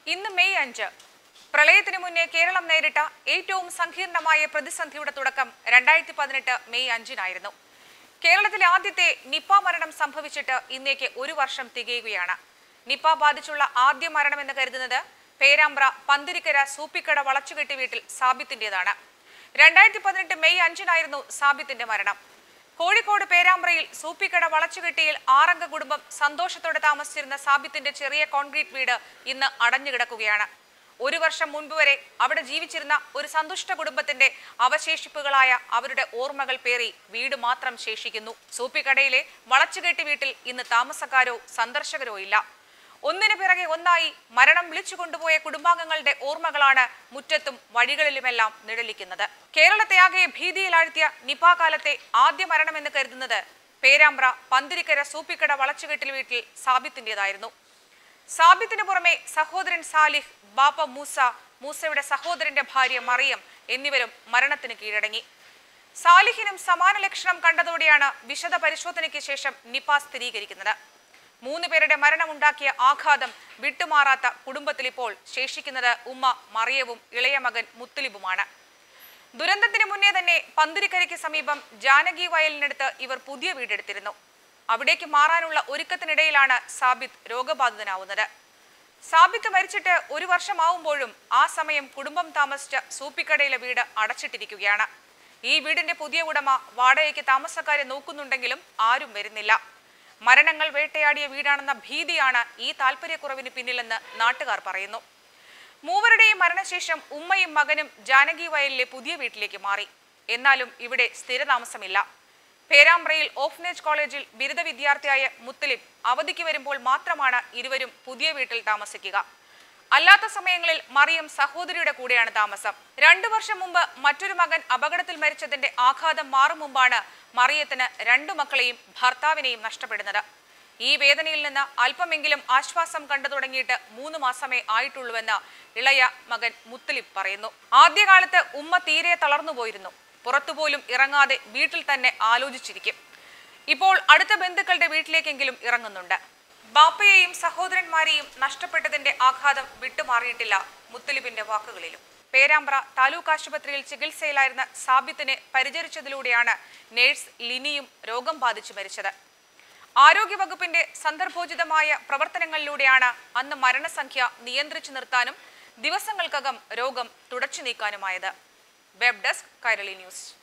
ഇന്ന് മെയ് അഞ്ച് പ്രളയത്തിനു മുന്നേ കേരളം നേരിട്ട ഏറ്റവും സങ്കീർണമായ പ്രതിസന്ധിയുടെ തുടക്കം രണ്ടായിരത്തി പതിനെട്ട് മെയ് അഞ്ചിനായിരുന്നു കേരളത്തിലെ ആദ്യത്തെ നിപ്പ മരണം സംഭവിച്ചിട്ട് ഇന്നേക്ക് ഒരു വർഷം തികയുകയാണ് നിപ്പ ബാധിച്ചുള്ള ആദ്യ മരണമെന്ന് കരുതുന്നത് പേരാമ്പ്ര പന്തിരിക്കര സൂപ്പിക്കട വളച്ചുകെട്ടി വീട്ടിൽ സാബിത്തിന്റേതാണ് രണ്ടായിരത്തി പതിനെട്ട് മെയ് അഞ്ചിനായിരുന്നു സാബിത്തിന്റെ മരണം കോഴിക്കോട് പേരാമ്പ്രയിൽ സൂപ്പിക്കട വളച്ചുകെട്ടിയിൽ ആറംഗ കുടുംബം സന്തോഷത്തോടെ താമസിച്ചിരുന്ന സാബിത്തിന്റെ ചെറിയ കോൺക്രീറ്റ് വീട് ഇന്ന് അടഞ്ഞുകിടക്കുകയാണ് ഒരു വർഷം മുൻപ് വരെ അവിടെ ജീവിച്ചിരുന്ന ഒരു സന്തുഷ്ട കുടുംബത്തിന്റെ അവശേഷിപ്പുകളായ അവരുടെ ഓർമ്മകൾ പേറി വീട് മാത്രം ശേഷിക്കുന്നു സൂപ്പിക്കടയിലെ വളച്ചുകെട്ടി വീട്ടിൽ ഇന്ന് താമസക്കാരോ സന്ദർശകരോ ഇല്ല ഒന്നിനു പിറകെ ഒന്നായി മരണം വിളിച്ചു കൊണ്ടുപോയ കുടുംബാംഗങ്ങളുടെ ഓർമ്മകളാണ് മുറ്റത്തും വഴികളിലുമെല്ലാം നിഴലിക്കുന്നത് കേരളത്തെ ആകെ ഭീതിയിലാഴ്ത്തിയ നിപ കാലത്തെ ആദ്യ മരണമെന്ന് കരുതുന്നത് പേരാമ്പ്ര പന്തിരിക്കര സൂപ്പിക്കട വളച്ചുകെട്ടിൽ വീട്ടിൽ സാബിത്തിൻ്റെതായിരുന്നു സാബിത്തിന് പുറമെ സഹോദരൻ സാലിഹ് ബാപ്പ മൂസ മൂസയുടെ സഹോദരന്റെ ഭാര്യ മറിയം എന്നിവരും മരണത്തിന് കീഴടങ്ങി സാലിഹിനും സമാന ലക്ഷണം കണ്ടതോടെയാണ് വിശദ പരിശോധനയ്ക്ക് ശേഷം നിപ സ്ഥിരീകരിക്കുന്നത് മൂന്ന് പേരുടെ മരണമുണ്ടാക്കിയ ആഘാതം വിട്ടുമാറാത്ത കുടുംബത്തിൽ ഇപ്പോൾ ശേഷിക്കുന്നത് ഉമ്മ മറിയവും ഇളയ മകൻ മുത്തലിബുമാണ് ദുരന്തത്തിന് മുന്നേ തന്നെ പന്തിരിക്കരയ്ക്ക് സമീപം ജാനകി വയലിനടുത്ത് ഇവർ പുതിയ വീടെടുത്തിരുന്നു അവിടേക്ക് മാറാനുള്ള ഒരുക്കത്തിനിടയിലാണ് സാബിത്ത് രോഗബാധിതനാവുന്നത് സാബിത്ത് മരിച്ചിട്ട് ഒരു വർഷമാവുമ്പോഴും ആ സമയം കുടുംബം താമസിച്ച സൂപ്പിക്കടയിലെ വീട് അടച്ചിട്ടിരിക്കുകയാണ് ഈ വീടിന്റെ പുതിയ ഉടമ വാടകയ്ക്ക് താമസക്കാരെ നോക്കുന്നുണ്ടെങ്കിലും ആരും വരുന്നില്ല മരണങ്ങൾ വേട്ടയാടിയ വീടാണെന്ന ഭീതിയാണ് ഈ താല്പര്യക്കുറവിന് പിന്നിലെന്ന് നാട്ടുകാർ പറയുന്നു മൂവരുടെയും മരണശേഷം ഉമ്മയും മകനും ജാനകി വയലിലെ പുതിയ വീട്ടിലേക്ക് മാറി എന്നാലും ഇവിടെ സ്ഥിരതാമസമില്ല പേരാമ്പ്രയിൽ ഓഫ്നേജ് കോളേജിൽ ബിരുദ വിദ്യാർത്ഥിയായ മുത്തലിബ് അവധിക്ക് വരുമ്പോൾ മാത്രമാണ് ഇരുവരും പുതിയ വീട്ടിൽ താമസിക്കുക അല്ലാത്ത സമയങ്ങളിൽ മറിയം സഹോദരിയുടെ കൂടെയാണ് താമസം രണ്ടു വർഷം മുമ്പ് മറ്റൊരു മകൻ അപകടത്തിൽ മരിച്ചതിന്റെ ആഘാതം മാറും മുമ്പാണ് മറിയത്തിന് രണ്ടു മക്കളെയും ഭർത്താവിനെയും നഷ്ടപ്പെടുന്നത് ഈ വേദനയിൽ നിന്ന് അല്പമെങ്കിലും ആശ്വാസം കണ്ടു തുടങ്ങിയിട്ട് മൂന്ന് മാസമേ ആയിട്ടുള്ളൂവെന്ന് ഇളയ മകൻ മുത്തലിബ് പറയുന്നു ആദ്യകാലത്ത് ഉമ്മ തീരെ തളർന്നുപോയിരുന്നു പുറത്തുപോലും ഇറങ്ങാതെ വീട്ടിൽ തന്നെ ആലോചിച്ചിരിക്കും ഇപ്പോൾ അടുത്ത ബന്ധുക്കളുടെ വീട്ടിലേക്കെങ്കിലും ഇറങ്ങുന്നുണ്ട് ബാപ്പയെയും സഹോദരന്മാരെയും നഷ്ടപ്പെട്ടതിന്റെ ആഘാതം വിട്ടുമാറിയിട്ടില്ല മുത്തലിബിന്റെ വാക്കുകളിലും പേരാമ്പ്ര താലൂക്ക് ആശുപത്രിയിൽ ചികിത്സയിലായിരുന്ന സാബിത്തിനെ പരിചരിച്ചതിലൂടെയാണ് നേഴ്സ് ലിനിയും രോഗം ബാധിച്ചു മരിച്ചത് ആരോഗ്യവകുപ്പിന്റെ സന്ദർഭോചിതമായ പ്രവർത്തനങ്ങളിലൂടെയാണ് അന്ന് മരണസംഖ്യ നിയന്ത്രിച്ചു നിർത്താനും ദിവസങ്ങൾക്കകം രോഗം തുടച്ചു നീക്കാനുമായത് വെബ് ഡെസ്ക് കൈരളി ന്യൂസ്